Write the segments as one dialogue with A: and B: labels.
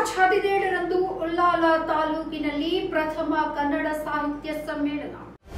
A: March ಹದಿನೇಳರಂದು Ullal ತಾಲೂಕಿನಲ್ಲಿ ಪ್ರಥಮ ಕನ್ನಡ ಸಾಹಿತ್ಯ ಸಮ್ಮೇಳನ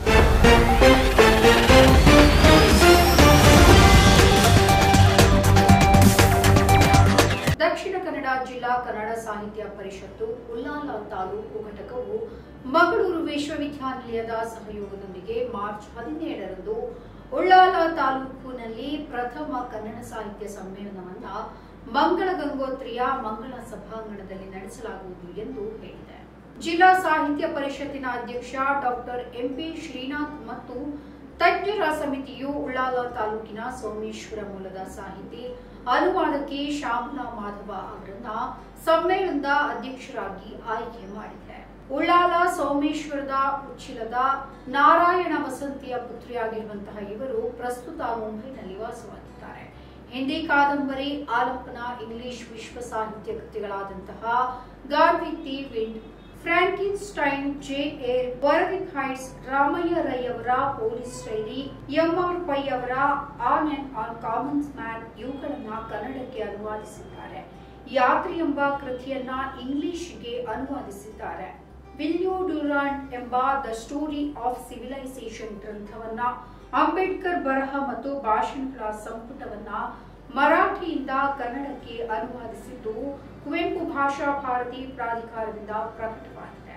A: ದಕ್ಷಿಣ ಕನ್ನಡ ಜಿಲ್ಲಾ ಕನ್ನಡ ಸಾಹಿತ್ಯ ಪರಿಷತ್ತು ಉಳ್ಳಾಲ ತಾಲೂಕು ಘಟಕವು ಮಂಗಳೂರು ವಿಶ್ವವಿದ್ಯಾನಿಲಯದ ಸಹಯೋಗದೊಂದಿಗೆ ಮಾರ್ಚ್ ಹದಿನೇಳರಂದು ಉಳ್ಳಾಲ ತಾಲೂಕಿನಲ್ಲಿ ಪ್ರಥಮ ಕನ್ನಡ ಸಾಹಿತ್ಯ ಸಮ್ಮೇಳನವನ್ನ ಮಂಗಳ ಗಂಗೋತ್ರಿಯ ಮಂಗಳ ಸಭಾಂಗಣದಲ್ಲಿ ನಡೆಸಲಾಗುವುದು ಎಂದು ಹೇಳಿದೆ ಜಿಲ್ಲಾ ಸಾಹಿತ್ಯ ಪರಿಷತ್ತಿನ ಅಧ್ಯಕ್ಷ ಡಾಕ್ಟರ್ ಎಂಪಿ ಶ್ರೀನಾಥ್ ಮತ್ತು ತಜ್ಞರ ಸಮಿತಿಯು ಉಳ್ಳಾಲ ತಾಲೂಕಿನ ಸೋಮೇಶ್ವರ ಮೂಲದ ಸಾಹಿತಿ ಅನುವಾದಕಿ ಶ್ಯಾಮಲಾ ಮಾಧವ ಅವರನ್ನ ಸಮ್ಮೇಳನದ ಅಧ್ಯಕ್ಷರಾಗಿ ಆಯ್ಕೆ ಮಾಡಿದೆ ಉಳ್ಳಾಲ ಸೋಮೇಶ್ವರದ ಉಚ್ಚಿಲದ ನಾರಾಯಣ ವಸಂತಿಯ ಪುತ್ರಿಯಾಗಿರುವಂತಹ ಇವರು ಪ್ರಸ್ತುತ ಮುಂಬೈನಲ್ಲಿ ವಾಸವಾಗಿದ್ದಾರೆ ಹಿಂದಿ ಕಾದಂಬರಿ ಆಲಪ್ಪನ ಇಂಗ್ಲಿಷ್ ವಿಶ್ವ ಸಾಹಿತ್ಯ ಕೃತಿಗಳಾದಂತಹ ಗಾರ್ವಿಕ್ the wind Frankenstein Jane Eyre Wuthering Heights Ramayya Rai ಅವರ ಪೊಲೀಸ್ ಡೈರಿ ಎಂಆರ್ ಪೈ ಅವರ on and on commons man ಇವುಗಳನ್ನ ಕನ್ನಡಕ್ಕೆ ಅನುವಾದಿಸಿದ್ದಾರೆ ಯಾತ್ರೆ ಎಂಬ ಕೃತಿಯನ್ನ ಇಂಗ್ಲಿಷ್ಗೆ ಅನುವಾದಿಸಿದ್ದಾರೆ ವಿಲ್ಯೂ ಡ್ಯೂರಾಂಟ್ ಎಂಬ ದ ಸ್ಟೋರಿ ಆಫ್ ಸಿವಿಲೈಸೇಷನ್ ಗ್ರಂಥವನ್ನ ಅಂಬೇಡ್ಕರ್ ಬರಹ ಮತ್ತು ಭಾಷಣಗಳ ಸಂಪುಟವನ್ನ ಮರಾಠಿಯಿಂದ ಕನ್ನಡಕ್ಕೆ ಅನುವಾದಿಸಿದ್ದು ಕುವೆಂಪು ಭಾಷಾ ಭಾರತಿ ಪ್ರಾಧಿಕಾರದಿಂದ ಪ್ರಕಟವಾಗಿದೆ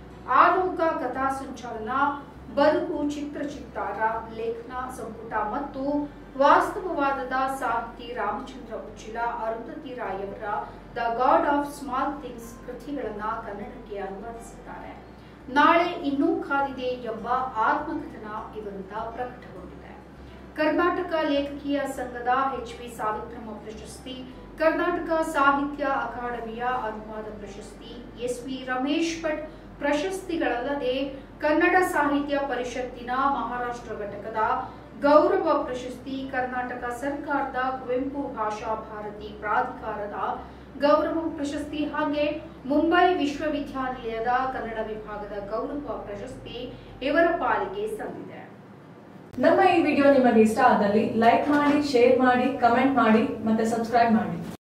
A: ಆಲೋಕ ಕಥಾ ಸಂಚಾಲನ ಬದುಕು ಚಿತ್ರಚಿತ್ತಾರ ಲೇಖನ ಸಂಪುಟ ಮತ್ತು ವಾಸ್ತವವಾದದ ಸಾಹಿತಿ ರಾಮಚಂದ್ರ ಉಚ್ಚಿಲ ಅರುಂಧತಿ ರಾಯ್ ಅವರ the god of small things ಕೃತಿಗಳನ್ನ ಕನ್ನಡಕ್ಕೆ ಅನುವಾದಿಸಿದ್ದಾರೆ ನಾಳೆ ಇನ್ನೂ ಕಾದಿದೆ ಎಂಬ ಆತ್ಮಕಥನ ಇವರಿಂದ ಪ್ರಕಟಗೊಂಡಿದೆ ಕರ್ನಾಟಕ ಲೇಖಕಿಯ ಸಂಘದ ಎಚ್ ವಿ ಸಾವಿತ್ರಮ್ಮ ಪ್ರಶಸ್ತಿ ಕರ್ನಾಟಕ ಸಾಹಿತ್ಯ ಅಕಾಡೆಮಿಯ ಅನುವಾದ ಪ್ರಶಸ್ತಿ ಎಸ್ ವಿ ರಮೇಶ್ ಭಟ್ ಪ್ರಶಸ್ತಿಗಳಲ್ಲದೆ ಕನ್ನಡ ಸಾಹಿತ್ಯ ಪರಿಷತ್ತಿನ ಮಹಾರಾಷ್ಟ್ರ ಘಟಕದ ಗೌರವ ಪ್ರಶಸ್ತಿ ಕರ್ನಾಟಕ ಸರ್ಕಾರದ ಕುವೆಂಪು ಭಾಷಾ ಭಾರತಿ ಪ್ರಾಧಿಕಾರದ ಗೌರವ ಪ್ರಶಸ್ತಿ ಹಾಗೆ ಮುಂಬೈ ವಿಶ್ವವಿದ್ಯಾನಿಲಯದ ಕನ್ನಡ ವಿಭಾಗದ ಗೌರವ ಪ್ರಶಸ್ತಿ ಇವರ ಪಾಲಿಗೆ ಸಂದಿದೆ
B: ನಮ್ಮ ಈ ವಿಡಿಯೋ ನಿಮಗೆ ಇಷ್ಟ ಆದಲ್ಲಿ ಲೈಕ್ ಮಾಡಿ ಶೇರ್ ಮಾಡಿ ಕಮೆಂಟ್ ಮಾಡಿ ಮತ್ತೆ ಸಬ್ಸ್ಕ್ರೈಬ್ ಮಾಡಿ